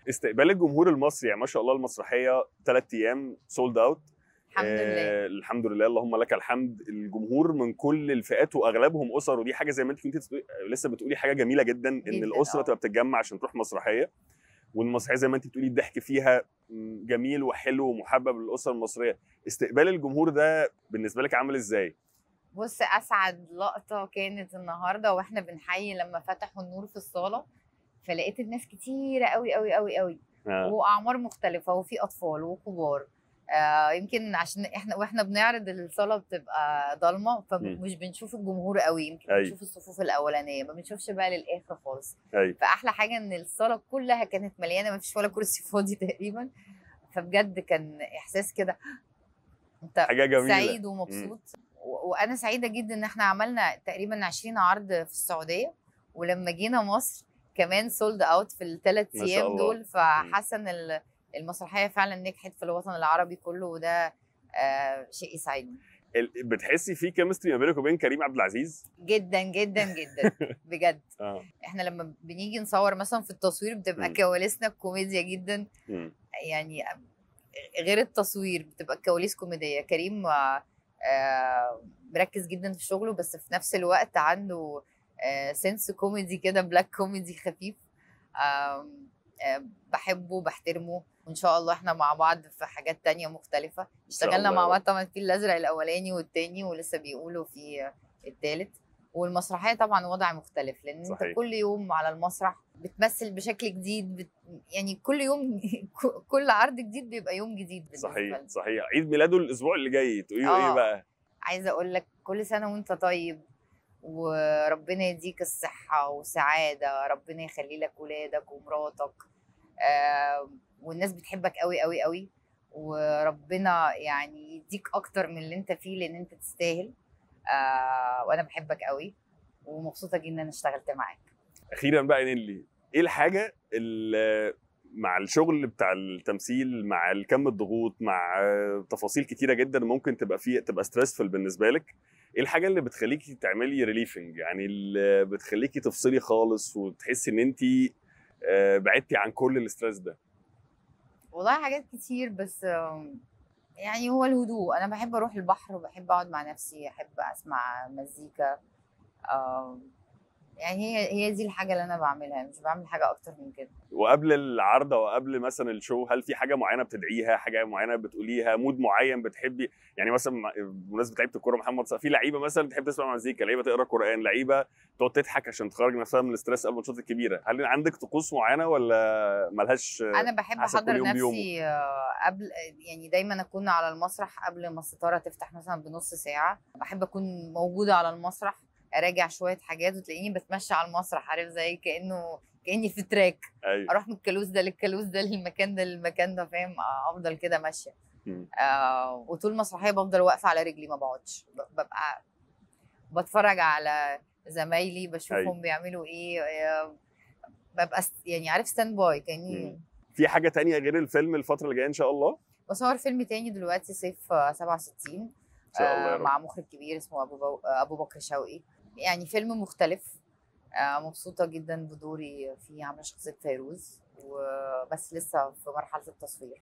استقبال الجمهور المصري يعني ما شاء الله المسرحيه ثلاث ايام سولد اوت الحمد لله الحمد لله اللهم لك الحمد الجمهور من كل الفئات واغلبهم اسر ودي حاجه زي ما انت كنت لسه بتقولي حاجه جميله جدا ان جداً، الاسره آه. تبقى بتتجمع عشان تروح مسرحيه والمسرحيه زي ما انت بتقولي الضحك فيها م، جميل وحلو ومحبب للاسره المصريه استقبال الجمهور ده بالنسبه لك عامل ازاي بص اسعد لقطه كانت النهارده واحنا بنحيي لما فتحوا النور في الصاله فلقيت الناس كتيره قوي قوي قوي قوي آه. واعمار مختلفه وفي اطفال وكبار آه يمكن عشان احنا واحنا بنعرض الصاله بتبقى ضلمه فمش بنشوف الجمهور قوي يمكن أيوة. بنشوف الصفوف الاولانيه ما بنشوفش بقى للاخر خالص ايوه فاحلى حاجه ان الصاله كلها كانت مليانه ما فيش ولا كرسي فاضي تقريبا فبجد كان احساس كده انت حاجه جميله سعيد ومبسوط و- وانا سعيده جدا ان احنا عملنا تقريبا 20 عرض في السعوديه ولما جينا مصر كمان سولد اوت في الثلاث ما شاء ايام الله. دول فحاسه ان ال- المسرحيه فعلا نجحت في الوطن العربي كله وده آه شيء يسعدني ال- بتحسي في كيمستري ما بينك وبين كريم عبد العزيز جدا جدا جدا بجد اه احنا لما بنيجي نصور مثلا في التصوير بتبقى مم. كواليسنا كوميديا جدا مم. يعني غير التصوير بتبقى الكواليس كوميديه كريم آه، آه، مركز جدا في شغله بس في نفس الوقت عنده سنس كوميدي كده بلاك كوميدي خفيف آم، آه، بحبه بحترمه وان شاء الله احنا مع بعض في حاجات تانية مختلفة اشتغلنا الله مع يا بعض رب. طبعا في الازرق الاولاني والتاني ولسه بيقولوا في التالت والمسرحيه طبعا وضع مختلف لان صحيح. انت كل يوم على المسرح بتمثل بشكل جديد بت... يعني كل يوم كل عرض جديد بيبقى يوم جديد بالنسبه صحيح لنا صحيح عيد ميلاده الاسبوع اللي جاي تقولي له ايه آه. بقى عايزه اقول لك كل سنه وانت طيب وربنا يديك الصحه وسعاده ربنا يخلي لك ولادك ومراتك آه والناس بتحبك قوي قوي قوي وربنا يعني يديك اكتر من اللي انت فيه لان انت تستاهل آه وانا بحبك قوي ومبسوطه جدا ان اشتغلت معاك اخيرا بقى نيلي ايه الحاجه اللي مع الشغل بتاع التمثيل مع الكم الضغوط مع تفاصيل كتيره جدا ممكن تبقى فيه تبقى ستريسفul بالنسبه لك ايه الحاجه اللي بتخليكي تعملي ريليفنج يعني اللي بتخليكي تفصلي خالص وتحسي ان انت بعدتي عن كل الاسترس ده والله حاجات كتير بس آم، يعني هو الهدوء انا بحب اروح البحر وبحب اقعد مع نفسي احب اسمع مزيكا آم، يعني هي هي دي الحاجه اللي انا بعملها مش بعمل حاجه اكتر من كده وقبل العرض او قبل مثلا الشو هل في حاجه معينه بتدعيها حاجه معينه بتقوليها مود معين بتحبي يعني مثلا مع- بمناسبه لعيبه الكوره محمد صلاح في لعيبه مثلا بتحب تسمع مزيكا لعيبه تقرا قران لعيبه تقعد تضحك عشان تخرج نفسها من الاستريس قبل الماتشات الكبيره هل عندك طقوس معينه ولا ملهاش انا بحب حسب كل احضر يوم بيومه. نفسي آه، قبل يعني دايما اكون على المسرح قبل ما الستاره تفتح مثلا بنص ساعه بحب اكون موجوده على المسرح اراجع شويه حاجات وتلاقيني بتمشى على المسرح عارف زي كانه كاني في تراك ايوه اروح من الكالوس ده للكالوس ده للمكان ده للمكان ده فاهم آه، افضل كده ماشيه مم. آه وطول المسرحيه بفضل واقفه على رجلي ما بقعدش ب- ببقى بتفرج على زمايلي بشوفهم أيوة. بيعملوا ايه آه، ببقى ست- يعني عارف ستاند باي كاني مم. في حاجه تانية غير الفيلم الفتره اللي جايه ان شاء الله بصور فيلم تاني دلوقتي صيف آه، 67 ان شاء الله يا آه، رب مع مخرج كبير اسمه ابو بو... آه، ابو بكر شوقي يعني فيلم مختلف آه، مبسوطه جدا بدوري فيه عامله شخصيه فيروز وبس لسه في مرحله التصوير